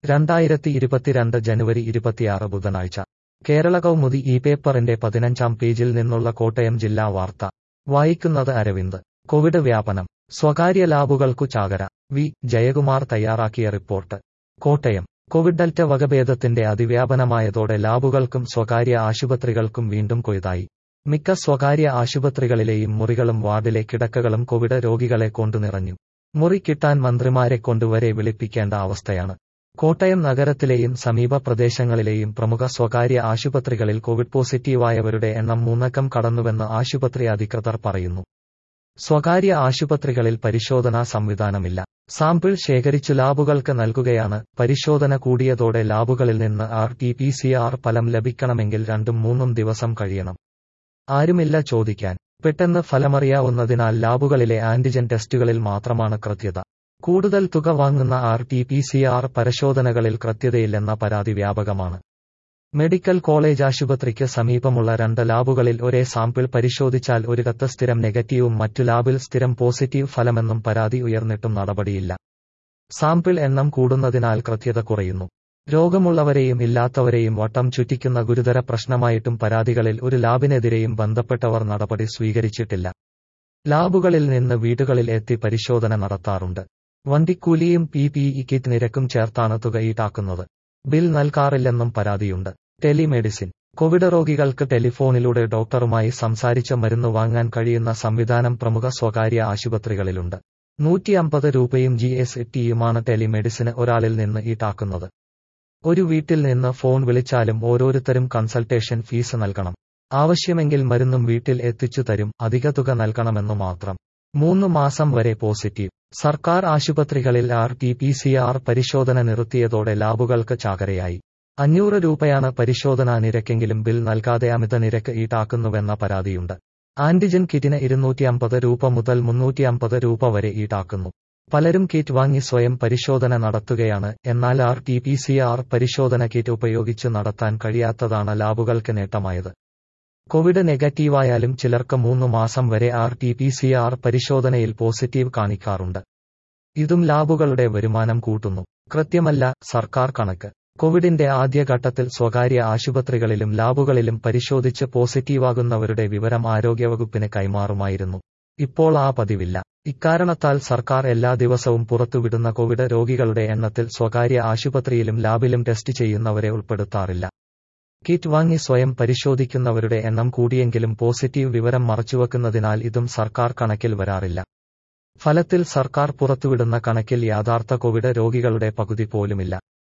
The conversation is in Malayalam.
രണ്ടായിരത്തി ഇരുപത്തിരണ്ട് ജനുവരി ഇരുപത്തിയാറ് ബുധനാഴ്ച കേരള കൗമുദി ഈ പേപ്പറിന്റെ പതിനഞ്ചാം പേജിൽ നിന്നുള്ള കോട്ടയം ജില്ലാ വാർത്ത വായിക്കുന്നത് അരവിന്ദ് കോവിഡ് വ്യാപനം സ്വകാര്യ ലാബുകൾക്കു ചാകര വി ജയകുമാർ തയ്യാറാക്കിയ റിപ്പോർട്ട് കോട്ടയം കോവിഡ് ഡെൽറ്റ വകഭേദത്തിന്റെ അതിവ്യാപനമായതോടെ ലാബുകൾക്കും സ്വകാര്യ ആശുപത്രികൾക്കും വീണ്ടും കൊയ്തായി മിക്ക സ്വകാര്യ ആശുപത്രികളിലെയും മുറികളും വാർഡിലെ കിടക്കകളും കോവിഡ് രോഗികളെ കൊണ്ടു നിറഞ്ഞു മുറി കിട്ടാൻ മന്ത്രിമാരെ കൊണ്ടുവരെ വിളിപ്പിക്കേണ്ട അവസ്ഥയാണ് കോട്ടയം നഗരത്തിലെയും സമീപ പ്രദേശങ്ങളിലെയും പ്രമുഖ സ്വകാര്യ ആശുപത്രികളിൽ കോവിഡ് പോസിറ്റീവായവരുടെ എണ്ണം മൂന്നക്കം കടന്നുവെന്ന് ആശുപത്രി അധികൃതർ പറയുന്നു സ്വകാര്യ ആശുപത്രികളിൽ പരിശോധനാ സംവിധാനമില്ല സാമ്പിൾ ശേഖരിച്ചു ലാബുകൾക്ക് നൽകുകയാണ് പരിശോധന കൂടിയതോടെ ലാബുകളിൽ നിന്ന് R T P C R ഫലം ലഭിക്കണമെങ്കിൽ രണ്ടും മൂന്നും ദിവസം കഴിയണം ആരുമില്ല ചോദിക്കാൻ പെട്ടെന്ന് ഫലമറിയാവുന്നതിനാൽ ലാബുകളിലെ ആന്റിജൻ ടെസ്റ്റുകളിൽ മാത്രമാണ് കൃത്യത കൂടുതൽ തുക വാങ്ങുന്ന R T P C R പരിശോധനകളിൽ കൃത്യതയില്ലെന്ന പരാതി വ്യാപകമാണ് മെഡിക്കൽ കോളേജ് ആശുപത്രിക്ക് സമീപമുള്ള രണ്ട് ലാബുകളിൽ ഒരേ സാമ്പിൾ പരിശോധിച്ചാൽ ഒരിടത്ത് സ്ഥിരം നെഗറ്റീവും മറ്റു ലാബിൽ സ്ഥിരം പോസിറ്റീവ് ഫലമെന്നും പരാതി ഉയർന്നിട്ടും നടപടിയില്ല സാമ്പിൾ എണ്ണം കൂടുന്നതിനാൽ കൃത്യത കുറയുന്നു രോഗമുള്ളവരെയും ഇല്ലാത്തവരെയും വട്ടം ചുറ്റിക്കുന്ന ഗുരുതര പ്രശ്നമായിട്ടും പരാതികളിൽ ഒരു ലാബിനെതിരെയും ബന്ധപ്പെട്ടവർ നടപടി സ്വീകരിച്ചിട്ടില്ല ലാബുകളിൽ നിന്ന് വീടുകളിൽ എത്തി പരിശോധന നടത്താറുണ്ട് വണ്ടിക്കൂലിയും പി പി ഇ കിറ്റ് നിരക്കും ചേർത്താണ് തുക ഈടാക്കുന്നത് ബിൽ നൽകാറില്ലെന്നും പരാതിയുണ്ട് ടെലിമെഡിസിൻ കോവിഡ് രോഗികൾക്ക് ടെലിഫോണിലൂടെ ഡോക്ടറുമായി സംസാരിച്ച് മരുന്ന് വാങ്ങാൻ കഴിയുന്ന സംവിധാനം പ്രമുഖ സ്വകാര്യ ആശുപത്രികളിലുണ്ട് നൂറ്റി അമ്പത് രൂപയും ജി എസ് ടിയുമാണ് ടെലിമെഡിസിന് ഒരാളിൽ നിന്ന് ഈടാക്കുന്നത് ഒരു വീട്ടിൽ നിന്ന് ഫോൺ വിളിച്ചാലും ഓരോരുത്തരും കൺസൾട്ടേഷൻ ഫീസ് നൽകണം ആവശ്യമെങ്കിൽ മരുന്നും വീട്ടിൽ എത്തിച്ചു തരും അധിക തുക നൽകണമെന്നു മാത്രം മൂന്ന് മാസം വരെ പോസിറ്റീവ് സർക്കാർ ആശുപത്രികളിൽ R T P C R പരിശോധന നിർത്തിയതോടെ ലാബുകൾക്ക് ചാകരയായി അഞ്ഞൂറ് രൂപയാണ് പരിശോധനാ നിരക്കെങ്കിലും ബിൽ നൽകാതെ അമിത നിരക്ക് ഈടാക്കുന്നുവെന്ന പരാതിയുണ്ട് ആന്റിജൻ കിറ്റിന് ഇരുന്നൂറ്റി അമ്പത് രൂപ മുതൽ മുന്നൂറ്റി അമ്പത് രൂപ വരെ ഈടാക്കുന്നു പലരും കിറ്റ് വാങ്ങി സ്വയം പരിശോധന നടത്തുകയാണ് എന്നാൽ R T P C R പരിശോധന കിറ്റ് ഉപയോഗിച്ച് നടത്താൻ കഴിയാത്തതാണ് ലാബുകൾക്ക് നേട്ടമായത് കോവിഡ് നെഗറ്റീവായാലും ചിലർക്ക് മൂന്ന് മാസം വരെ R T P C R പരിശോധനയിൽ പോസിറ്റീവ് കാണിക്കാറുണ്ട് ഇതും ലാബുകളുടെ വരുമാനം കൂട്ടുന്നു കൃത്യമല്ല സർക്കാർ കണക്ക് കോവിഡിന്റെ ആദ്യഘട്ടത്തിൽ സ്വകാര്യ ആശുപത്രികളിലും ലാബുകളിലും പരിശോധിച്ച് പോസിറ്റീവാകുന്നവരുടെ വിവരം ആരോഗ്യവകുപ്പിന് കൈമാറുമായിരുന്നു ഇപ്പോൾ ആ പതിവില്ല ഇക്കാരണത്താൽ സർക്കാർ എല്ലാ ദിവസവും പുറത്തുവിടുന്ന കോവിഡ് രോഗികളുടെ എണ്ണത്തിൽ സ്വകാര്യ ആശുപത്രിയിലും ലാബിലും ടെസ്റ്റ് ചെയ്യുന്നവരെ ഉൾപ്പെടുത്താറില്ല കിറ്റ് വാങ്ങി സ്വയം പരിശോധിക്കുന്നവരുടെ എണ്ണം കൂടിയെങ്കിലും പോസിറ്റീവ് വിവരം മറച്ചുവെക്കുന്നതിനാൽ ഇതും സർക്കാർ കണക്കിൽ വരാറില്ല ഫലത്തിൽ സർക്കാർ പുറത്തുവിടുന്ന കണക്കിൽ യഥാർത്ഥ കോവിഡ് രോഗികളുടെ പകുതി പോലുമില്ല